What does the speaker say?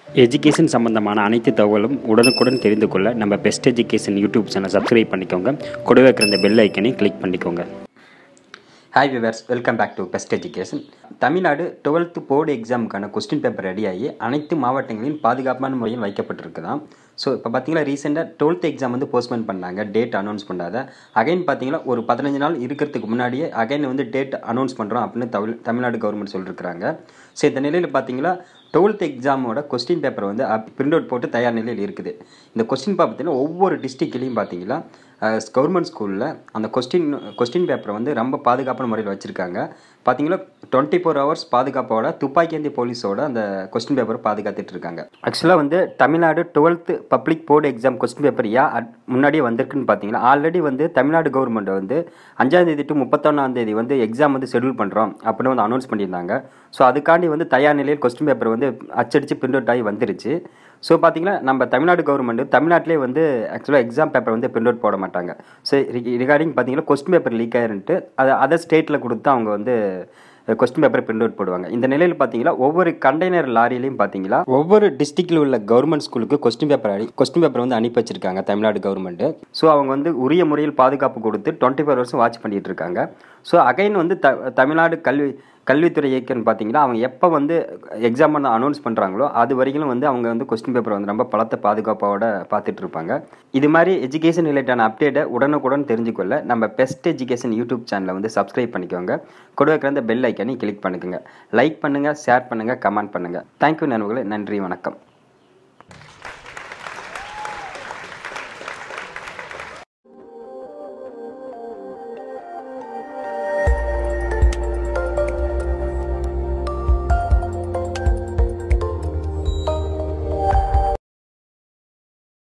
education சம்பந்தமான அனைத்து தகவலும் உடனுக்குடன் தெரிந்து கொள்ள நம்ம best education YouTube channel subscribe பண்ணிக்கோங்க கூடவே இருக்கிற இந்த பெல் ஐக்கனை கிளிக் பண்ணிக்கோங்க hi viewers welcome back to best education Tamil Nadu twelfth board எக்ஸாமுக்கான கொஸ்டின் பேப்பர் ரெடியாகி அனைத்து மாவட்டங்களிலும் பாதுகாப்பான முறையில் வைக்கப்பட்டிருக்குதாம் ஸோ இப்போ பார்த்தீங்கன்னா ரீசெண்டாக டுவெல்த் எக்ஸாம் வந்து போஸ்ட்போன் பண்ணாங்க டேட் அனௌன்ஸ் பண்ணாத அகைன் பார்த்தீங்கன்னா ஒரு பதினஞ்சு நாள் இருக்கிறதுக்கு முன்னாடியே அகைன் வந்து டேட் அனௌன்ஸ் பண்ணுறோம் அப்படின்னு தமிழ் தமிழ்நாடு கவர்மெண்ட் சொல்லியிருக்கிறாங்க ஸோ இந்த நிலையில் பார்த்தீங்கன்னா டுவெல்த் எக்ஸாமோட கொஸ்டின் பேப்பர் வந்து பிரிண்ட் அவுட் போட்டு தயார் நிலையில் இருக்குது இந்த கொஸ்டின் பார்த்தீங்கன்னா ஒவ்வொரு டிஸ்ட்ரிக்ட்லேயும் பார்த்தீங்கன்னா கவர்மெண்ட் ஸ்கூலில் அந்த கொஸ்டின் கொஸ்டின் பேப்பரை வந்து ரொம்ப பாதுகாப்பான முறையில் வச்சுருக்காங்க பார்த்தீங்கன்னா டுவெண்ட்டி ஃபோர் ஹவர்ஸ் பாதுகாப்போட துப்பாக்கியந்தி போலீஸோட அந்த கொஸ்டின் பேப்பரை பாதுகாத்துட்டு இருக்காங்க ஆக்சுவலாக வந்து Tamil Nadu twelfth public board exam question paper ஏன் அட்- முன்னாடியே வந்திருக்குன்னு பார்த்தீங்கன்னா ஆல்ரெடி வந்து தமிழ்நாடு கவர்மெண்ட் வந்து அஞ்சாம் தேதி டு முப்பத்தொன்னாம் தேதி வந்து எக்ஸாம் வந்து ஷெடியூல் பண்ணுறோம் அப்படின்னு வந்து அனௌன்ஸ் பண்ணியிருந்தாங்க ஸோ அதுக்காண்டி வந்து தயார் நிலையில் கொஸ்டின் பேப்பர் வந்து அச்சடித்து பிரிண்ட் அவுட் ஆகி வந்துருச்சு ஸோ பார்த்தீங்கன்னா நம்ம தமிழ்நாடு கவர்மெண்ட் தமிழ்நாட்டிலே வந்து ஆக்சுவலாக எக்ஸாம் பேப்பர் வந்து பிரிண்ட் அவுட் போட மாட்டாங்க ஸோ ரிகார்டிங் பார்த்தீங்கன்னா கொஸ்டின் பேப்பர் லீக் ஆயிருன்ட்டு அதை அதர் ஸ்டேட்டில் கொடுத்து அவங்க வந்து கொஸ்டின் பேப்பர் பிரிண்ட் அவுட் போடுவாங்க இந்த நிலையில் பார்த்தீங்கன்னா ஒவ்வொரு கண்டெய்னர் லாரிலையும் பார்த்தீங்களா ஒவ்வொரு டிஸ்ட்ரிக்டில் உள்ள கவர்மெண்ட் ஸ்கூலுக்கு கொஸ்டின் பேப்பர் அடி கொஸ்டின் பேப்பர் வந்து அனுப்பி வச்சிருக்காங்க தமிழ்நாடு கவர்மெண்ட் ஸோ அவங்க வந்து உரிய முறையில் பாதுகாப்பு கொடுத்து டுவெண்ட்டி ஃபோர் ஹவர்ஸும் வாட்ச் பண்ணிட்டு இருக்காங்க ஸோ அகைன் வந்து த தமிழ்நாடு கல்வி கல்வித்துறை இயக்கம்னு பார்த்தீங்கன்னா அவங்க எப்போ வந்து எக்ஸாம் பண்ண அனௌன்ஸ் பண்ணுறாங்களோ அது வரைக்கும் வந்து அவங்க வந்து கொஸ்டின் பேப்பர் வந்து ரொம்ப பலத்த பாதுகாப்போட பார்த்துட்டு இருப்பாங்க இது மாதிரி எஜுகேஷன் ரிலேட்டான அப்டேட்டை உடனுக்குடன் தெரிஞ்சுக்கொள்ள நம்ம பெஸ்ட் எஜுகேஷன் யூடியூப் சேனலை வந்து சப்ஸ்கிரைப் பண்ணிக்கோங்க கூட இருக்கிற அந்த பெல் ஐக்கனை கிளிக் பண்ணுங்க லைக் பண்ணுங்கள் ஷேர் பண்ணுங்கள் கமெண்ட் பண்ணுங்கள் தேங்க்யூ நண்பர்களே நன்றி வணக்கம்